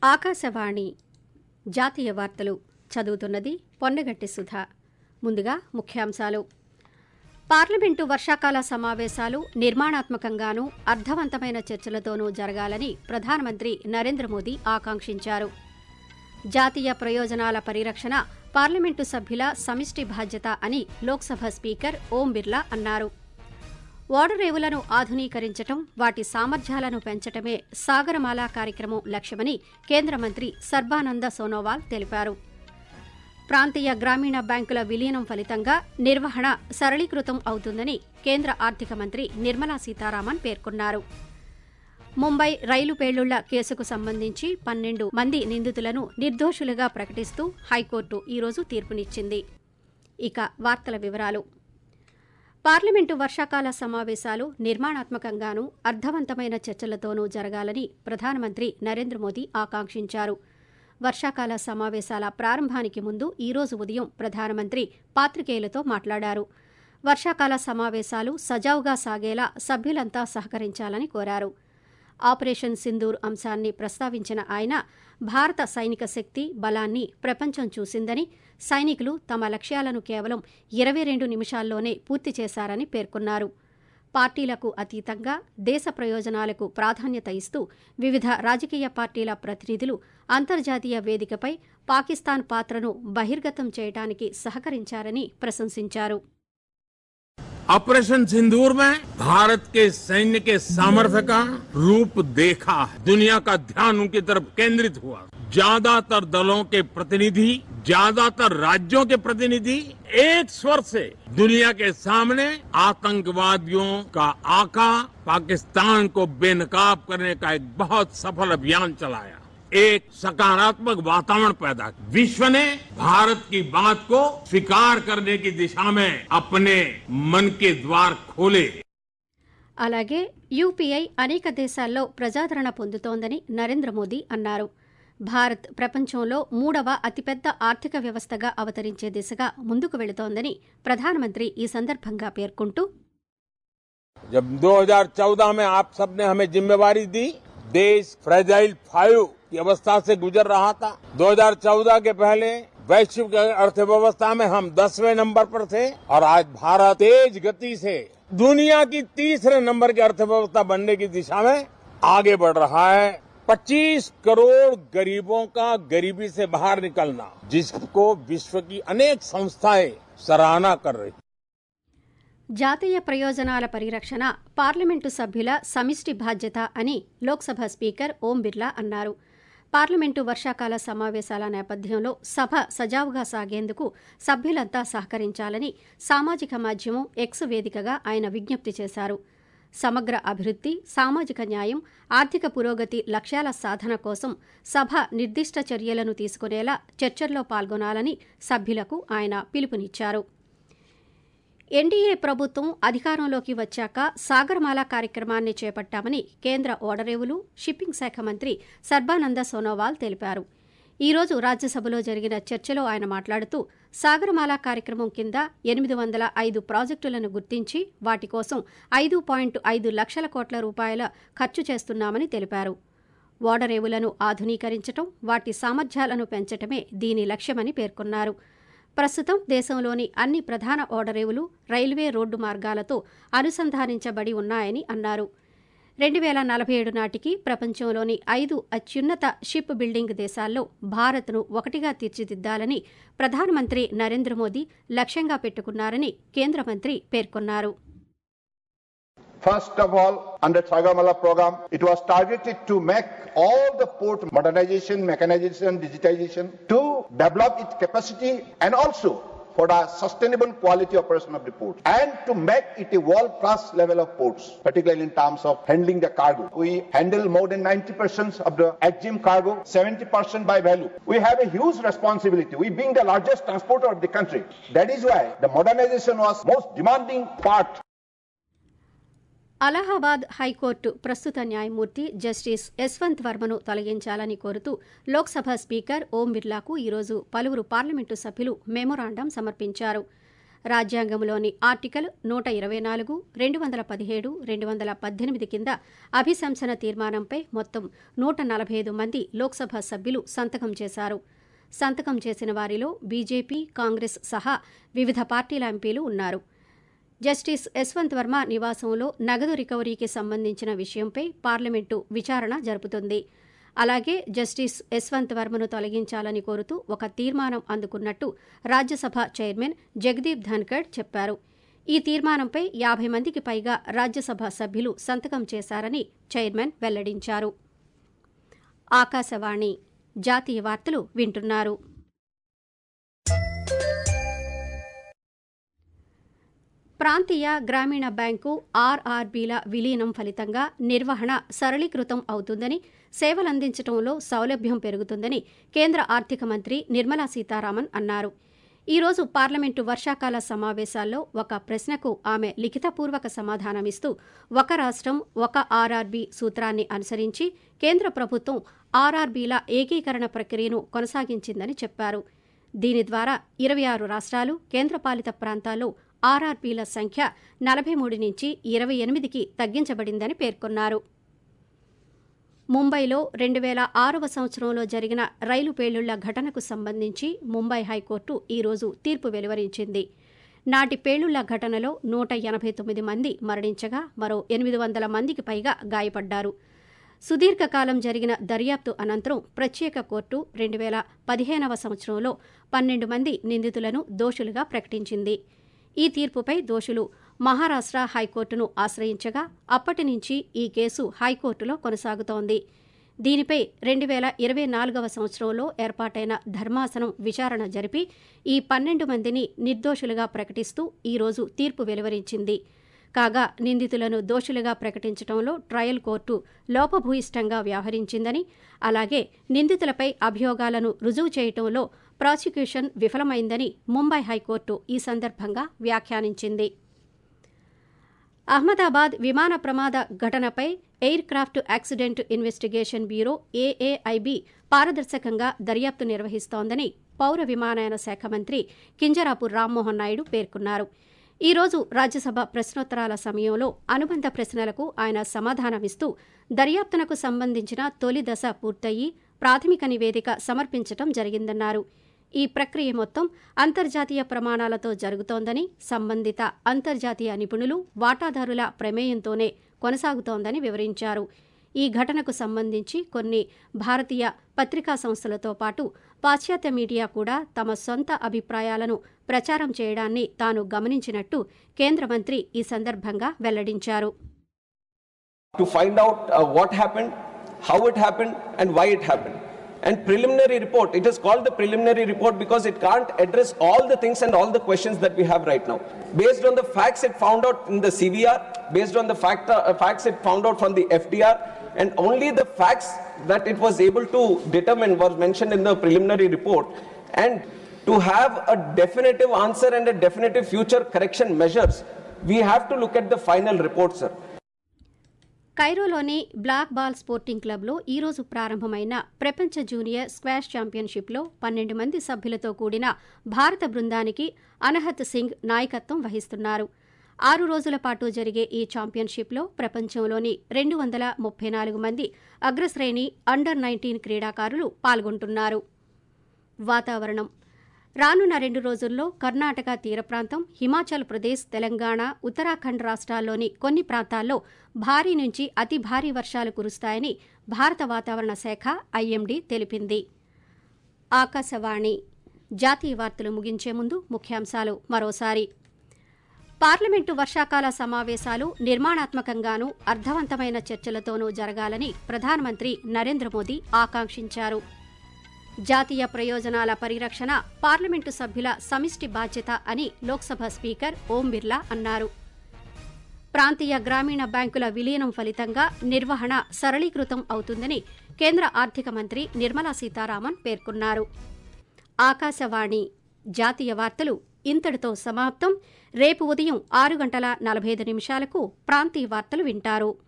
ఆకాశవాణి జాతీయ వార్తలు చదువుతున్నది పొన్నగంటి సుధ ముందుగా ముఖ్యాంశాలు పార్లమెంటు వర్షాకాల సమావేశాలు నిర్మాణాత్మకంగానూ అర్థవంతమైన చర్చలతోనూ జరగాలని ప్రధానమంత్రి నరేంద్ర మోదీ ఆకాంక్షించారు జాతీయ ప్రయోజనాల పరిరక్షణ పార్లమెంటు సభ్యుల సమిష్టి బాధ్యత అని లోక్సభ స్పీకర్ ఓం బిర్లా అన్నారు ఓడరేవులను ఆధునీకరించటం వాటి సామర్థ్యాలను పెంచటమే సాగరమాల కార్యక్రమం లక్ష్యమని కేంద్ర మంత్రి సర్బానంద సోనోవాల్ తెలిపారు ప్రాంతీయ గ్రామీణ బ్యాంకుల విలీనం ఫలితంగా నిర్వహణ సరళీకృతం అవుతుందని కేంద్ర ఆర్థిక మంత్రి నిర్మలా సీతారామన్ పేర్కొన్నారు ముంబై రైలు పేలుళ్ల కేసుకు సంబంధించి పన్నెండు మంది నిందితులను నిర్దోషులుగా ప్రకటిస్తూ హైకోర్టు ఈరోజు తీర్పునిచ్చింది ఇక వార్తల వివరాలు పార్లమెంటు వర్షాకాల సమావేశాలు నిర్మాణాత్మకంగానూ అర్థవంతమైన చర్చలతోనూ జరగాలని ప్రధానమంత్రి నరేంద్ర మోదీ ఆకాంక్షించారు వర్షాకాల సమావేశాల ప్రారంభానికి ముందు ఈరోజు ఉదయం ప్రధానమంత్రి పాత్రికేయులతో మాట్లాడారు వర్షాకాల సమావేశాలు సజావుగా సాగేలా సభ్యులంతా సహకరించాలని కోరారు ఆపరేషన్ సింధూర్ అంశాన్ని ప్రస్తావించిన ఆయన భారత సైనిక శక్తి బలాన్ని ప్రపంచం చూసిందని సైనికులు తమ లక్ష్యాలను కేవలం ఇరవై రెండు నిమిషాల్లోనే పూర్తి చేశారని పేర్కొన్నారు పార్టీలకు అతీతంగా దేశ ప్రయోజనాలకు ప్రాధాన్యత ఇస్తూ వివిధ రాజకీయ పార్టీల ప్రతినిధులు అంతర్జాతీయ వేదికపై పాకిస్తాన్ పాత్రను బహిర్గతం చేయడానికి సహకరించారని ప్రశంసించారు ऑपरेशन सिंदूर में भारत के सैन्य के सामर्थ्य का रूप देखा है दुनिया का ध्यान उनकी तरफ केंद्रित हुआ ज्यादातर दलों के प्रतिनिधि ज्यादातर राज्यों के प्रतिनिधि एक स्वर से दुनिया के सामने आतंकवादियों का आका पाकिस्तान को बेनकाब करने का एक बहुत सफल अभियान चलाया एक सकारात्मक वातावरण पैदा किया विश्व ने भारत की बात को स्वीकार करने की दिशा में अपने मन के द्वार खोले అలాగే యూపీఐ అనేక దేశాల్లో ప్రజాదరణ పొందుతోందని నరేంద్ర మోదీ అన్నారు భారత్ ప్రపంచంలో మూడవ అతిపెద్ద ఆర్థిక వ్యవస్థగా అవతరించే దిశగా ముందుకు వెళుతోందని ప్రధానమంత్రి ఈ సందర్భంగా పేర్కొంటూ जब 2014 में आप सबने हमें जिम्मेवारी दी देश फ्रेजाइल फाइव की अवस्था से गुजर रहा था 2014 के पहले वैश्विक अर्थव्यवस्था में हम दसवें नंबर पर थे और आज भारत तेज गति से दुनिया की तीसरे नंबर की अर्थव्यवस्था बनने की दिशा में आगे बढ़ रहा है 25 करोड़ गरीबों का गरीबी से बाहर निकलना जिसको विश्व की अनेक संस्थाएं सराहना कर रही జాతీయ ప్రయోజనాల పరిరక్షణ పార్లమెంటు సభ్యుల సమిష్టి బాధ్యత అని లోక్సభ స్పీకర్ ఓం బిర్లా అన్నారు పార్లమెంటు వర్షాకాల సమావేశాల నేపథ్యంలో సభ సజావుగా సాగేందుకు సభ్యులంతా సహకరించాలని సామాజిక మాధ్యమం ఎక్స్ వేదికగా ఆయన విజ్ఞప్తి చేశారు సమగ్ర అభివృద్ధి సామాజిక న్యాయం ఆర్థిక పురోగతి లక్ష్యాల సాధన కోసం సభ నిర్దిష్ట చర్యలను తీసుకునేలా చర్చల్లో పాల్గొనాలని సభ్యులకు ఆయన పిలుపునిచ్చారు ఎన్డీఏ ప్రభుత్వం అధికారంలోకి వచ్చాక సాగర్మాల కార్యక్రమాన్ని చేపట్టామని కేంద్ర ఓడరేవులు షిప్పింగ్ శాఖ మంత్రి సర్బానంద సోనోవాల్ తెలిపారు ఈ రోజు రాజ్యసభలో జరిగిన చర్చలో ఆయన మాట్లాడుతూ సాగరమాల కార్యక్రమం కింద ఎనిమిది వందల ఐదు ప్రాజెక్టులను గుర్తించి వాటి కోసం ఐదు పాయింట్ ఐదు లక్షల కోట్ల రూపాయల ఖర్చు చేస్తున్నామని తెలిపారు ఓడరేవులను ఆధునీకరించడం వాటి సామర్థ్యాలను పెంచటమే దీని లక్ష్యమని పేర్కొన్నారు ప్రస్తుతం దేశంలోని అన్ని ప్రధాన ఓడరేవులు రైల్వే రోడ్డు మార్గాలతో అనుసంధానించబడి ఉన్నాయని అన్నారు రెండు వేల నలభై ఏడు నాటికి ప్రపంచంలోని ఐదు అత్యున్నత షిప్ బిల్డింగ్ దేశాల్లో భారత్ను ఒకటిగా తీర్చిదిద్దాలని ప్రధానమంత్రి నరేంద్ర మోదీ లక్ష్యంగా పెట్టుకున్నారని కేంద్ర మంత్రి పేర్కొన్నారు First of all, under Sagamala program, it was targeted to make all the port modernization, mechanization, digitization to develop its capacity and also for the sustainable quality operation of the port and to make it a world-class level of ports, particularly in terms of handling the cargo. We handle more than 90% of the EXIM cargo, 70% by value. We have a huge responsibility. We being the largest transporter of the country. That is why the modernization was most demanding part Allahabad high court ప్రస్తుత న్యాయమూర్తి justice Yashwant వర్మను తొలగించాలని కోరుతూ Lok Sabha speaker ఓం బిర్లాకు ఈరోజు పలువురు parliament సభ్యులు memorandum సమర్పించారు రాజ్యాంగంలోని article నూట ఇరవై నాలుగు రెండు వందల పదిహేడు రెండు వందల పద్దెనిమిది కింద అభిశంసన తీర్మానంపై మొత్తం నూట నలభై ఐదు మంది లోక్సభ సభ్యులు సంతకం చేశారు సంతకం చేసిన వారిలో బీజేపీ కాంగ్రెస్ సహా వివిధ పార్టీల ఎంపీలు ఉన్నారు జస్టిస్ యశ్వంత్ వర్మ నివాసంలో నగదు రికవరీకి సంబంధించిన విషయంపై పార్లమెంటు విచారణ జరుపుతుంది అలాగే జస్టిస్ యశ్వంత్ వర్మను తొలగించాలని కోరుతూ ఒక తీర్మానం అందుకున్నట్టు రాజ్యసభ చైర్మన్ జగదీప్ ధన్కడ్ చెప్పారు ఈ తీర్మానంపై యాభై మందికి పైగా రాజ్యసభ సభ్యులు సంతకం చేశారని చైర్మన్ వెల్లడించారు ఆకాశవాణి జాతీయ వార్తలు వింటున్నారు ప్రాంతీయ గ్రామీణ బ్యాంకు ఆర్ఆర్బీల విలీనం ఫలితంగా నిర్వహణ సరళీకృతం అవుతుందని సేవలందించడంలో సౌలభ్యం పెరుగుతుందని కేంద్ర ఆర్థిక మంత్రి నిర్మలా సీతారామన్ అన్నారు ఈ రోజు పార్లమెంటు వర్షాకాల సమావేశాల్లో ఒక ప్రశ్నకు ఆమె లిఖితపూర్వక సమాధానమిస్తూ ఒక రాష్ట్రం ఒక ఆర్ఆర్బీ సూత్రాన్ని అనుసరించి కేంద్ర ప్రభుత్వం ఆర్ఆర్బీల ఏకీకరణ ప్రక్రియను కొనసాగించిందని చెప్పారు దీని ద్వారా ఇరవై ఆరు రాష్ట్రాలు కేంద్రపాలిత ప్రాంతాల్లో ఆర్ఆర్బీల సంఖ్య నలభై మూడు నుంచి ఇరవై ఎనిమిదికి తగ్గించబడిందని పేర్కొన్నారు ముంబైలో రెండు వేల ఆరవ సంవత్సరంలో జరిగిన రైలు పేలుళ్ల ఘటనకు సంబంధించి ముంబై హైకోర్టు ఈరోజు తీర్పు వెలువరించింది నాటి పేలుళ్ల ఘటనలో నూట ఎనభై తొమ్మిది మంది మరణించగా మరో ఎనిమిది వందల మందికి పైగా గాయపడ్డారు సుదీర్ఘకాలం జరిగిన దర్యాప్తు అనంతరం ప్రత్యేక కోర్టు రెండు వేల పదిహేనవ సంవత్సరంలో పన్నెండు మంది నిందితులను దోషులుగా ప్రకటించింది ఈ తీర్పుపై దోషులు మహారాష్ట్ర హైకోర్టును ఆశ్రయించగా అప్పటి నుంచి ఈ కేసు హైకోర్టులో కొనసాగుతోంది దీనిపై రెండు వేల ఇరవై నాలుగవ సంవత్సరంలో ఏర్పాటైన ధర్మాసనం విచారణ జరిపి ఈ పన్నెండు మందిని నిర్దోషులుగా ప్రకటిస్తూ ఈరోజు తీర్పు వెలువరించింది కాగా నిందితులను దోషులుగా ప్రకటించడంలో ట్రయల్ కోర్టు లోపభూయిష్టంగా వ్యవహరించిందని అలాగే నిందితులపై అభియోగాలను రుజువు చేయటంలో ప్రాసిక్యూషన్ విఫలమైందని ముంబై హైకోర్టు ఈ సందర్భంగా వ్యాఖ్యానించింది అహ్మదాబాద్ విమాన ప్రమాద ఘటనపై aircraft accident investigation bureau AAIB పారదర్శకంగా దర్యాప్తు నిర్వహిస్తోందని పౌర విమానయాన శాఖ మంత్రి కింజరాపు రామ్మోహన్ నాయుడు పేర్కొన్నారు ఈ రోజు రాజ్యసభ ప్రశ్నోత్తరాల సమయంలో అనుబంధ ప్రశ్నలకు ఆయన సమాధానమిస్తూ దర్యాప్తునకు సంబంధించిన తొలి దశ పూర్తయి ప్రాథమిక నివేదిక సమర్పించడం జరిగిందన్నారు ఈ ప్రక్రియ మొత్తం అంతర్జాతీయ ప్రమాణాలతో జరుగుతోందని సంబంధిత అంతర్జాతీయ నిపుణులు వాటాదారుల ప్రమేయంతోనే కొనసాగుతోందని వివరించారు ఈ ఘటనకు సంబంధించి కొన్ని భారతీయ పత్రికా సంస్థలతో పాటు పాశ్చాత్య మీడియా కూడా తమ సొంత అభిప్రాయాలను ప్రచారం చేయడాన్ని తాను గమనించినట్టు కేంద్ర మంత్రి ఈ సందర్భంగా వెల్లడించారు to find out uh, what happened, how it happened, and why it happened. And preliminary report, it is called the preliminary report because it can't address all the things and all the questions that we have right now. Based on the facts it found out in the CVR, based on the fact, uh, facts it found out from the FDR, and only the facts that it was able to determine was mentioned in the preliminary report. And to have a definitive answer and a definitive future correction measures, we have to look at the final report, sir. కైరోలోని black ball sporting క్లబ్లో ఈ రోజు ప్రారంభమైన ప్రపంచ junior squash ఛాంపియన్షిప్లో పన్నెండు మంది సభ్యులతో కూడిన భారత బృందానికి అనహత్ సింగ్ నాయకత్వం వహిస్తున్నారు ఆరు రోజుల పాటు జరిగే ఈ ఛాంపియన్షిప్లో ప్రపంచంలోని రెండు వందల ముప్పై నాలుగు మంది అగ్రశ్రేణి అండర్ నైన్టీన్ క్రీడాకారులు పాల్గొంటున్నారు వాతావరణం రానున్న రెండు రోజుల్లో కర్ణాటక తీర ప్రాంతం హిమాచల్ ప్రదేశ్ తెలంగాణ ఉత్తరాఖండ్ రాష్ట్రాల్లోని కొన్ని ప్రాంతాల్లో భారీ నుంచి అతి భారీ వర్షాలు కురుస్తాయని భారత వాతావరణ శాఖ ఐఎండీ తెలిపింది ఆకాశవాణి జాతీయ వార్తలు ముగించే ముందు ముఖ్యాంశాలు మరోసారి పార్లమెంటు వర్షాకాల సమావేశాలు నిర్మాణాత్మకంగానూ అర్థవంతమైన చర్చలతోనూ జరగాలని ప్రధానమంత్రి నరేంద్ర మోదీ ఆకాంక్షించారు జాతీయ ప్రయోజనాల పరిరక్షణ పార్లమెంటు సభ్యుల సమిష్టి బాధ్యత అని లోక్సభ స్పీకర్ ఓం బిర్లా అన్నారు ప్రాంతీయ గ్రామీణ బ్యాంకుల విలీనం ఫలితంగా నిర్వహణ సరళీకృతం అవుతుందని కేంద్ర ఆర్థిక మంత్రి నిర్మలా సీతారామన్ పేర్కొన్నారు ఆకాశవాణి జాతీయ వార్తలు ఇంతటితో సమాప్తం రేపు ఉదయం ఆరు గంటల నలభై ఐదు నిమిషాలకు ప్రాంతీయ వార్తలు వింటారు